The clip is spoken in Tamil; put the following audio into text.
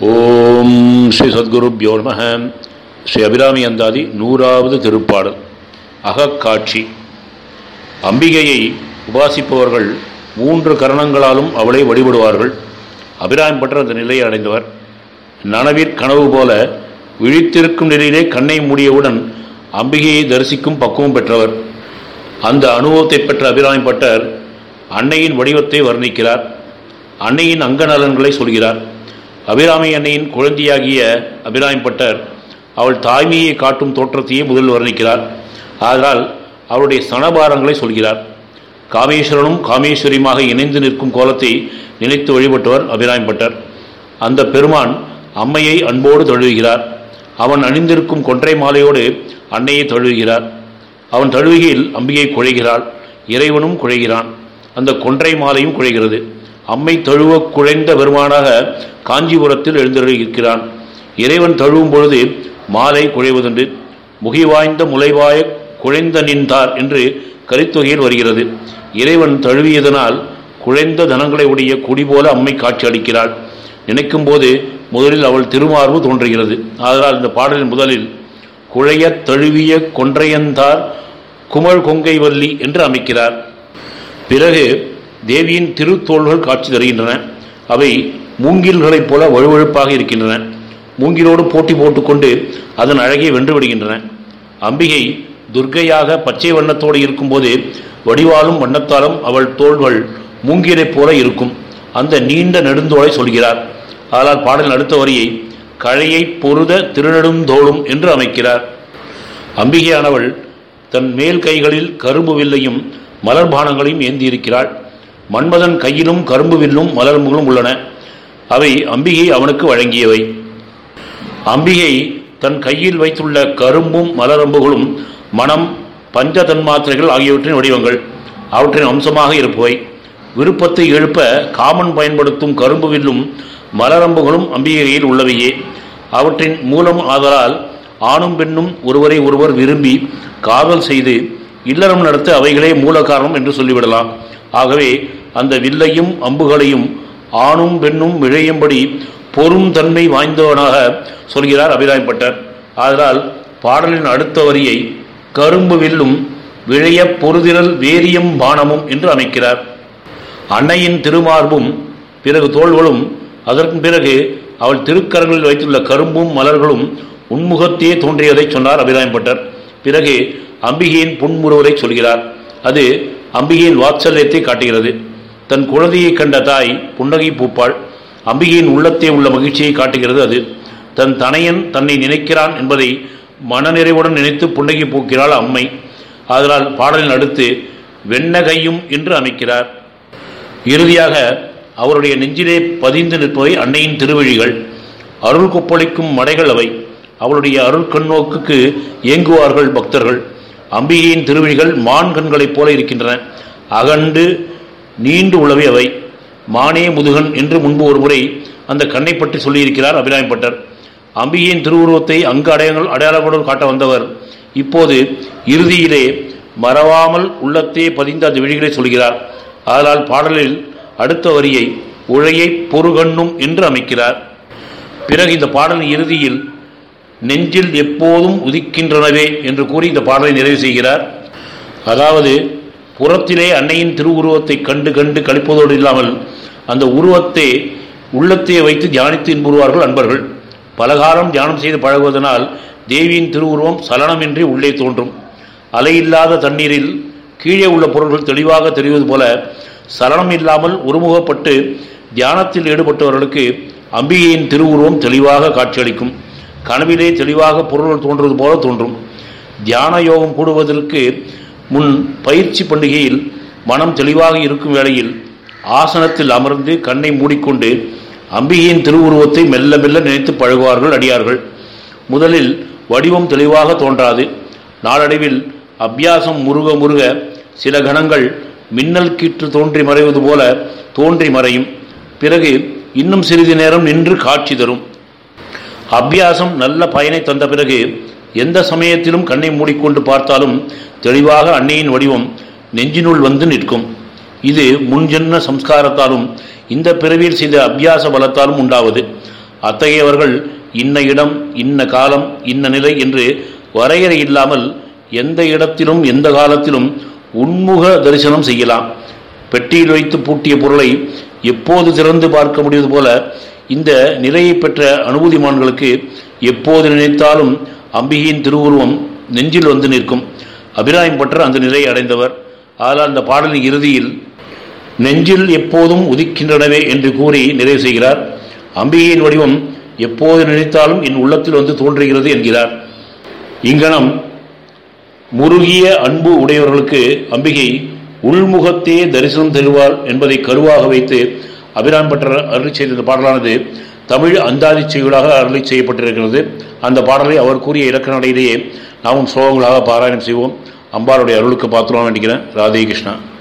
ஓம் ஸ்ரீ சத்குருப்யோ நம ஸ்ரீ அபிராமி அந்தாதி நூறாவது திருப்பாடல் அகக்காட்சி அம்பிகையை உபாசிப்பவர்கள் மூன்று கரணங்களாலும் அவளை வழிபடுவார்கள் அபிராமி பற்ற அந்த நிலையை அடைந்தவர் நனவிற் கனவு போல விழித்திருக்கும் நிலையிலே கண்ணை மூடியவுடன் அம்பிகையை தரிசிக்கும் பக்குவம் பெற்றவர் அந்த அனுபவத்தை பெற்ற அபிராமி பட்டர் அன்னையின் வடிவத்தை வர்ணிக்கிறார் அன்னையின் அங்க நலன்களை சொல்கிறார் அபிராமி அன்னையின் குழந்தையாகிய அபிராமி பட்டர் அவள் தாய்மையை காட்டும் தோற்றத்தையே முதலில் வர்ணிக்கிறார் ஆதலால் அவருடைய சனபாரங்களை சொல்கிறார் காமேஸ்வரனும் காமேஸ்வரியுமாக இணைந்து நிற்கும் கோலத்தை நினைத்து வழிபட்டவர் அபிராமி பட்டர் அந்த பெருமான் அம்மையை அன்போடு தழுவுகிறார் அவன் அணிந்திருக்கும் கொன்றை மாலையோடு அன்னையை தழுவுகிறார் அவன் தழுவுகையில் அம்பிகை குழைகிறாள் இறைவனும் குழைகிறான் அந்த கொன்றை மாலையும் குழைகிறது அம்மை தழுவ குழைந்த பெருமானாக காஞ்சிபுரத்தில் எழுந்திருக்கிறான் இறைவன் தழுவும் பொழுது மாலை குழைவதுண்டு முகி வாய்ந்த முளைவாய குழைந்த நின்றார் என்று கரித்தொகையில் வருகிறது இறைவன் தழுவியதனால் குழைந்த தனங்களை உடைய குடி போல அம்மை காட்சி அளிக்கிறாள் நினைக்கும் போது முதலில் அவள் திருமார்பு தோன்றுகிறது அதனால் இந்த பாடலின் முதலில் குழைய தழுவிய கொன்றையந்தார் குமழ் கொங்கை வள்ளி என்று அமைக்கிறார் பிறகு தேவியின் திருத்தோள்கள் காட்சி தருகின்றன அவை மூங்கில்களைப் போல வழுவழுப்பாக இருக்கின்றன மூங்கிலோடு போட்டி போட்டுக்கொண்டு அதன் அழகை வென்று விடுகின்றன அம்பிகை துர்க்கையாக பச்சை வண்ணத்தோடு இருக்கும்போது வடிவாலும் வண்ணத்தாலும் அவள் தோள்கள் மூங்கிலைப் போல இருக்கும் அந்த நீண்ட நெடுந்தோளை சொல்கிறார் ஆனால் பாடலின் அடுத்த வரியை கழையை பொருத திருநெடுந்தோளும் என்று அமைக்கிறார் அம்பிகையானவள் தன் மேல் கைகளில் கரும்பு வில்லையும் மலர்பானங்களையும் ஏந்தியிருக்கிறாள் மன்மதன் கையிலும் கரும்பு வில்லும் மலர்ம்புகளும் உள்ளன அவை அம்பிகை அவனுக்கு வழங்கியவை அம்பிகை தன் கையில் வைத்துள்ள கரும்பும் மலரம்புகளும் மனம் பஞ்ச தன்மாத்திரைகள் ஆகியவற்றின் வடிவங்கள் அவற்றின் அம்சமாக இருப்பவை விருப்பத்தை எழுப்ப காமன் பயன்படுத்தும் கரும்பு வில்லும் மலரம்புகளும் அம்பிகையில் உள்ளவையே அவற்றின் மூலம் ஆதலால் ஆணும் பெண்ணும் ஒருவரை ஒருவர் விரும்பி காதல் செய்து இல்லறம் நடத்த அவைகளே மூல காரணம் என்று சொல்லிவிடலாம் ஆகவே அந்த வில்லையும் அம்புகளையும் ஆணும் பெண்ணும் விழையும்படி பொறும் தன்மை வாய்ந்தவனாக சொல்கிறார் அபிராயப்பட்டர் ஆதலால் பாடலின் அடுத்த வரியை கரும்பு வில்லும் விழைய பொருதிரல் வேரியம் பானமும் என்று அமைக்கிறார் அன்னையின் திருமார்பும் பிறகு தோள்களும் அதற்கு பிறகு அவள் திருக்கரங்களில் வைத்துள்ள கரும்பும் மலர்களும் உன்முகத்தே தோன்றியதை சொன்னார் அபிராயப்பட்டர் பிறகு அம்பிகையின் புன்முறுவலை சொல்கிறார் அது அம்பிகையின் வாத்சல்யத்தை காட்டுகிறது தன் குழந்தையை கண்ட தாய் புன்னகை பூப்பாள் அம்பிகையின் உள்ளத்தே உள்ள மகிழ்ச்சியை காட்டுகிறது அது தன் தனையன் தன்னை நினைக்கிறான் என்பதை மனநிறைவுடன் நினைத்து புன்னகை பூக்கிறாள் அம்மை அதனால் பாடலின் அடுத்து வெண்ணகையும் என்று அமைக்கிறார் இறுதியாக அவருடைய நெஞ்சிலே பதிந்து நிற்பவை அன்னையின் திருவழிகள் அருள் கொப்பளிக்கும் மடைகள் அவை அவளுடைய அருள் கண்ணோக்குக்கு இயங்குவார்கள் பக்தர்கள் அம்பிகையின் திருவழிகள் மான் கண்களைப் போல இருக்கின்றன அகண்டு நீண்டு உள்ளவை அவை மானே முதுகன் என்று முன்பு ஒரு முறை அந்த கண்ணை பற்றி சொல்லியிருக்கிறார் அபிராமிப்பட்டர் அம்பிகையின் திருவுருவத்தை அங்கு அடையாளங்கள் அடையாளங்களுடன் காட்ட வந்தவர் இப்போது இறுதியிலே மறவாமல் உள்ளத்தே பதிந்த அந்த விழிகளை சொல்கிறார் அதனால் பாடலில் அடுத்த வரியை உழையை பொறுகண்ணும் என்று அமைக்கிறார் பிறகு இந்த பாடலின் இறுதியில் நெஞ்சில் எப்போதும் உதிக்கின்றனவே என்று கூறி இந்த பாடலை நிறைவு செய்கிறார் அதாவது புறத்திலே அன்னையின் திருவுருவத்தை கண்டு கண்டு கழிப்பதோடு இல்லாமல் அந்த உருவத்தை உள்ளத்தை வைத்து தியானித்து இன்புறுவார்கள் அன்பர்கள் பலகாலம் தியானம் செய்து பழகுவதனால் தேவியின் திருவுருவம் சலனமின்றி உள்ளே தோன்றும் அலையில்லாத தண்ணீரில் கீழே உள்ள பொருள்கள் தெளிவாக தெரிவது போல சலனம் இல்லாமல் ஒருமுகப்பட்டு தியானத்தில் ஈடுபட்டவர்களுக்கு அம்பிகையின் திருவுருவம் தெளிவாக காட்சியளிக்கும் கனவிலே தெளிவாக பொருள்கள் தோன்றுவது போல தோன்றும் தியான யோகம் கூடுவதற்கு முன் பயிற்சி பண்டிகையில் மனம் தெளிவாக இருக்கும் வேளையில் ஆசனத்தில் அமர்ந்து கண்ணை மூடிக்கொண்டு அம்பிகையின் திருவுருவத்தை மெல்ல மெல்ல நினைத்து பழகுவார்கள் அடியார்கள் முதலில் வடிவம் தெளிவாக தோன்றாது நாளடைவில் அபியாசம் முருக முருக சில கணங்கள் மின்னல் கீற்று தோன்றி மறைவது போல தோன்றி மறையும் பிறகு இன்னும் சிறிது நேரம் நின்று காட்சி தரும் அபியாசம் நல்ல பயனை தந்த பிறகு எந்த சமயத்திலும் கண்ணை மூடிக்கொண்டு பார்த்தாலும் தெளிவாக அன்னையின் வடிவம் நெஞ்சினுள் வந்து நிற்கும் இது முன்ஜென்ம சம்ஸ்காரத்தாலும் இந்த பிறவியில் செய்த அபியாச பலத்தாலும் உண்டாவது அத்தகையவர்கள் இன்ன இடம் இன்ன காலம் இன்ன நிலை என்று வரையறை இல்லாமல் எந்த இடத்திலும் எந்த காலத்திலும் உன்முக தரிசனம் செய்யலாம் பெட்டியில் வைத்து பூட்டிய பொருளை எப்போது திறந்து பார்க்க முடிவது போல இந்த நிலையை பெற்ற அனுபூதிமான்களுக்கு எப்போது நினைத்தாலும் அம்பிகையின் திருவுருவம் நெஞ்சில் வந்து நிற்கும் அபிராயம் பற்ற அந்த நிலையை அடைந்தவர் ஆனால் அந்த பாடலின் இறுதியில் நெஞ்சில் எப்போதும் உதிக்கின்றனவே என்று கூறி நிறைவு செய்கிறார் அம்பிகையின் வடிவம் எப்போது நினைத்தாலும் என் உள்ளத்தில் வந்து தோன்றுகிறது என்கிறார் இங்கனம் முருகிய அன்பு உடையவர்களுக்கு அம்பிகை உள்முகத்தே தரிசனம் தருவாள் என்பதை கருவாக வைத்து அபிராம் பற்ற அருளி செய்த இந்த பாடலானது தமிழ் அந்தாதி செய்யுளாக அருளி செய்யப்பட்டிருக்கிறது அந்த பாடலை அவர் கூறிய இலக்கண நடையிலேயே நாமும் சோகங்களாக பாராயணம் செய்வோம் அம்பாளுடைய அருளுக்கு பாத்திரம் வேண்டிக்கிறேன் ராதே கிருஷ்ணா